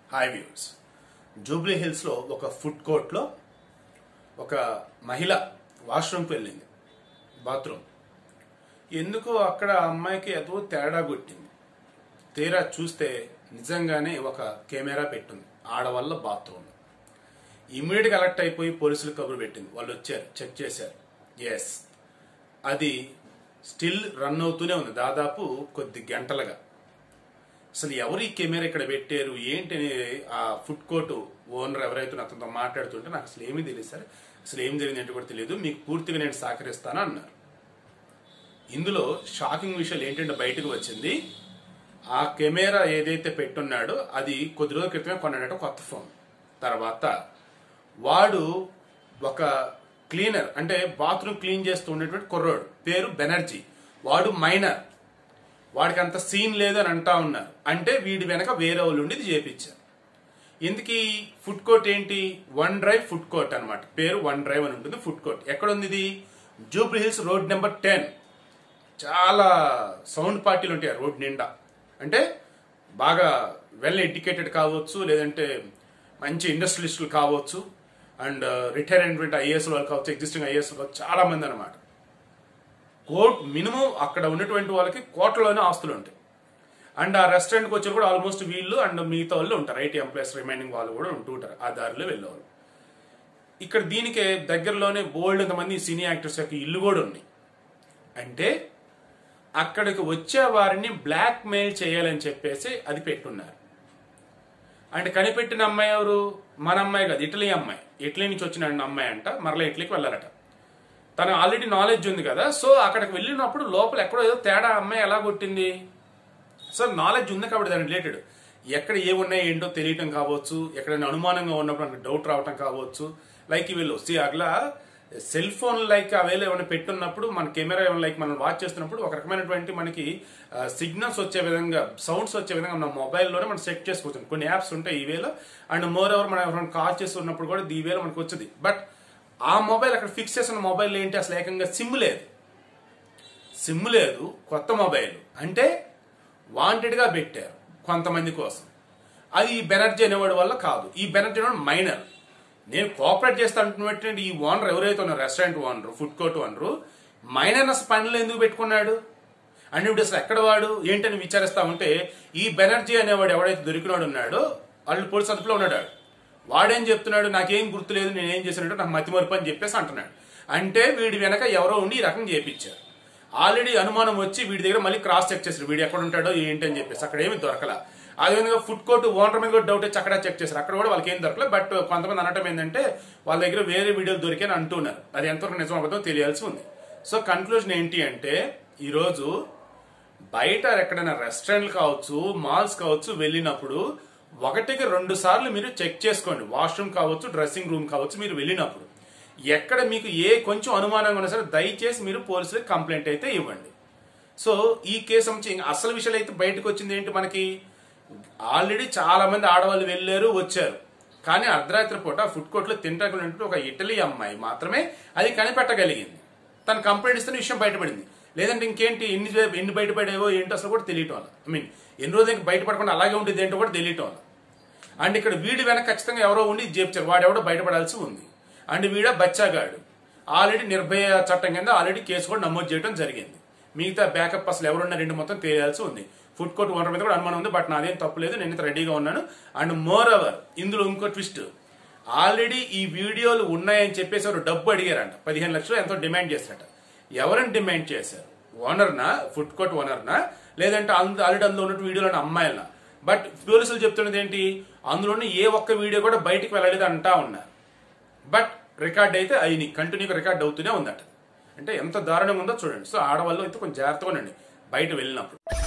Hi views Jubilee హిల్స్లో ఒక food కోర్ట్లో ఒక మహిళ వాష్రూమ్కి వెళ్ళింది బాత్రూమ్ ఎందుకో అక్కడ ఆ అమ్మాయికి ఏదో తేడా కొట్టింది తీరా చూస్తే నిజంగానే ఒక కెమెరా పెట్టుంది ఆడవల్ల బాత్రూమ్ ఇమీడియట్గా అలర్ట్ అయిపోయి పోలీసులు కబురు పెట్టింది వాళ్ళు వచ్చారు చెక్ చేశారు ఎస్ అది స్టిల్ రన్ అవుతూనే ఉంది దాదాపు కొద్ది గంటలుగా అసలు ఎవరు ఈ కెమెరా ఇక్కడ పెట్టారు ఏంటి అని ఆ ఫుడ్ కోర్టు ఓనర్ ఎవరైతే అతనితో మాట్లాడుతుంటే నాకు అసలు ఏమీ తెలియదు సార్ అసలు ఏం జరిగింది ఏంటో కూడా తెలియదు మీకు పూర్తిగా నేను సహకరిస్తాను అన్నారు ఇందులో షాకింగ్ విషయాలు ఏంటంటే బయటకు వచ్చింది ఆ కెమెరా ఏదైతే పెట్టున్నాడో అది కొద్ది రోజుల క్రితమే కొన్నాడట కొత్త ఫోన్ తర్వాత వాడు ఒక క్లీనర్ అంటే బాత్రూమ్ క్లీన్ చేస్తూ ఉండేటువంటి కుర్రోడు పేరు బెనర్జీ వాడు మైనర్ వాడికి అంత సీన్ లేదు అని అంటా ఉన్నారు అంటే వీడి వెనక వేరే వాళ్ళు ఉండి ఇది చేపించారు ఎందుకు ఈ ఫుడ్ కోర్ట్ ఏంటి వన్ డ్రైవ్ ఫుడ్ కోర్ట్ అన్నమాట పేరు వన్ డ్రైవ్ అని ఉంటుంది ఫుడ్ కోర్ట్ ఎక్కడ ఉంది ఇది Jubilee Hills road number ten చాలా సౌండ్ పార్టీలు ఉంటాయి ఆ రోడ్ నిండా అంటే బాగా వెల్ ఎడ్యుకేటెడ్ కావచ్చు లేదంటే మంచి ఇండస్ట్రియలిస్టులు కావచ్చు అండ్ రిటైర్ అయినటువంటి ఐఏఎస్ వాళ్ళు కావచ్చు ఎగ్జిస్టింగ్ ఐఏఎస్ కావచ్చు చాలా మంది అనమాట కోట్ మినిమం అక్కడ ఉన్నటువంటి వాళ్ళకి కోట్లలోనే ఆస్తులు ఉంటాయి అండ్ ఆ రెస్టారెంట్కి వచ్చి కూడా ఆల్మోస్ట్ వీళ్ళు అండ్ మిగతా వాళ్ళు ఉంటారు ఐటీ ఎంప్లాయీస్ రిమైనింగ్ వాళ్ళు కూడా ఉంటూ ఉంటారు ఆ దారిలో వెళ్ళేవాళ్ళు ఇక్కడ దీనికి దగ్గరలోనే బోల్డ్ మంది సినీ యాక్టర్స్ యొక్క ఇల్లు కూడా ఉన్నాయి అంటే అక్కడికి వచ్చే వారిని బ్లాక్ మెయిల్ చేయాలని చెప్పేసి అది పెట్టున్నారు అంటే కనిపెట్టిన అమ్మాయి ఎవరు మన అమ్మాయి కాదు ఇటలీ అమ్మాయి ఇటలీ నుంచి వచ్చిన అమ్మాయి అంట మరలా ఇటలీకి వెళ్ళారట తను ఆల్రెడీ నాలెడ్జ్ ఉంది కదా సో అక్కడికి వెళ్ళినప్పుడు లోపల ఎక్కడో ఏదో తేడా అమ్మాయి ఎలా కొట్టింది సో నాలెడ్జ్ ఉంది కాబట్టి దాని రిలేటెడ్ ఎక్కడ ఏమున్నాయి ఏంటో తెలియటం కావచ్చు ఎక్కడైనా అనుమానంగా ఉన్నప్పుడు మనకు డౌట్ రావటం కావచ్చు లైక్ వీళ్ళు సి అట్లా సెల్ ఫోన్ లైక్ అవేలో ఏమైనా పెట్టున్నప్పుడు మన కెమెరా ఏమైనా లైక్ మనం వాచ్ చేస్తున్నప్పుడు ఒక రకమైనటువంటి మనకి సిగ్నల్స్ వచ్చే విధంగా సౌండ్స్ వచ్చే విధంగా మన మొబైల్లోనే మనం సెట్ చేసుకోవచ్చు కొన్ని యాప్స్ ఉంటాయి ఈ వేలో అండ్ మోర్ ఓవర్ మనం ఎవరైనా కాల్ చేస్తున్నప్పుడు కూడా ఈ వేలో మనకు వచ్చేది బట్ ఆ మొబైల్ అక్కడ ఫిక్స్ చేసిన మొబైల్ ఏంటి అసలు ఏకంగా సిమ్ లేదు సిమ్ లేదు కొత్త మొబైల్ అంటే వాంటెడ్గా పెట్టారు కొంతమంది కోసం అది ఈ బెనర్జీ అనేవాడి వల్ల కాదు ఈ బెనర్జీ అనేవాడు మైనర్ నేను కోఆపరేట్ చేస్తా అంటున్నటువంటి ఈ ఓనర్ ఎవరైతే ఉన్నారు restaurant owner food court owner minor అసలు పనిలో ఎందుకు పెట్టుకున్నాడు అంటే ఇప్పుడు అసలు ఎక్కడ వాడు ఏంటని విచారిస్తా ఉంటే ఈ బెనర్జీ అనేవాడు ఎవడైతే దొరికినాడు ఉన్నాడో వాళ్ళు పోలీస్ అదుపులో ఉన్నాడు వాడు. వాడేం చెప్తున్నాడు నాకేం గుర్తులేదు నేను ఏం చేసినట్టు నాకు మతిమరుపు అని చెప్పేసి అంటున్నాడు అంటే వీడి వెనక ఎవరో ఉండి ఈ రకం చేపించారు ఆల్రెడీ అనుమానం వచ్చి వీడి దగ్గర మళ్ళీ క్రాస్ చెక్ చేశారు వీడు ఎక్కడ ఉంటాడో ఏంటి అని చెప్పేసి అక్కడ ఏమి దొరకల అదేవిధంగా ఫుడ్ కోర్ట్ ఓనర్ మీద కూడా డౌట్ వచ్చి అక్కడ చెక్ చేశారు అక్కడ కూడా వాళ్ళకి ఏం దొరకలేదు బట్ కొంతమంది అనటం ఏంటంటే వాళ్ళ దగ్గర వేరే వీడియోలు దొరికాయని అంటున్నారు అది ఎంతవరకు నిజం అబద్ధం తెలియాల్సి ఉంది సో కన్క్లూజన్ ఏంటి అంటే ఈరోజు బయట ఎక్కడైనా రెస్టారెంట్లు కావచ్చు మాల్స్ కావచ్చు వెళ్ళినప్పుడు ఒకటికి రెండు సార్లు మీరు చెక్ చేసుకోండి వాష్రూమ్ కావచ్చు డ్రెస్సింగ్ రూమ్ కావచ్చు మీరు వెళ్ళినప్పుడు ఎక్కడ మీకు ఏ కొంచెం అనుమానంగా ఉన్నా సరే దయచేసి మీరు పోలీసులకు కంప్లైంట్ అయితే ఇవ్వండి సో ఈ కేసు సంబంధించి ఇంకా అసలు విషయాలు అయితే బయటకు వచ్చింది ఏంటి మనకి ఆల్రెడీ చాలా మంది ఆడవాళ్ళు వెళ్ళారు వచ్చారు కానీ అర్ధరాత్రి పూట ఫుడ్ కోర్ట్లో తింటాకున్నట్టు ఒక ఇటలీ అమ్మాయి మాత్రమే అది కనిపెట్టగలిగింది తను కంప్లైంట్ ఇస్తున్న విషయం బయటపడింది లేదంటే ఇంకేంటి ఎన్ని ఎన్ని బయటపడేవో ఏంటో అసలు కూడా తెలియటం వల్ల ఐ మీన్ ఎన్ని రోజులకి బయటపడకుండా అలాగే ఉండేది ఏంటో కూడా తెలియటం వల్ల అండ్ ఇక్కడ వీడి వెనక ఖచ్చితంగా ఎవరో ఉండి చేపించారు వాడెవడో బయటపడాల్సి ఉంది అండ్ వీడ బచ్చాగాడు ఆల్రెడీ నిర్భయ చట్టం కింద ఆల్రెడీ కేసు కూడా నమోదు చేయడం జరిగింది మిగతా బ్యాకప్ అసలు ఎవరున్న రెండు మొత్తం తెలియాల్సి ఉంది ఫుడ్ కోర్ట్ ఓనర్ మీద కూడా అనుమానం ఉంది బట్ నాదేం తప్పు లేదు నేను ఇంత రెడీగా ఉన్నాను అండ్ మోర్ ఓవర్ ఇందులో ఇంకో ట్విస్ట్ ఆల్రెడీ ఈ వీడియోలు ఉన్నాయని చెప్పేసి ఎవరు డబ్బు అడిగారంట పదిహేను లక్షలు ఎంతో డిమాండ్ చేశారట ఎవరిని డిమాండ్ చేశారు ఓనర్నా ఫుడ్ కోర్ట్ ఓనర్నా లేదంటే అందు ఆల్రెడీ అందులో ఉన్నట్టు వీడియోలో అమ్మాయిలనా బట్ పోలీసులు చెప్తున్నది ఏంటి అందులోని ఏ ఒక్క వీడియో కూడా బయటికి వెళ్ళలేదు అంటా ఉన్నారు బట్ రికార్డ్ అయితే అయి కంటిన్యూగా రికార్డ్ అవుతూనే ఉందట అంటే ఎంత దారుణంగా ఉందో చూడండి సో ఆడవాళ్ళు అయితే కొంచెం జాగ్రత్తగా ఉండండి బయట వెళ్ళినప్పుడు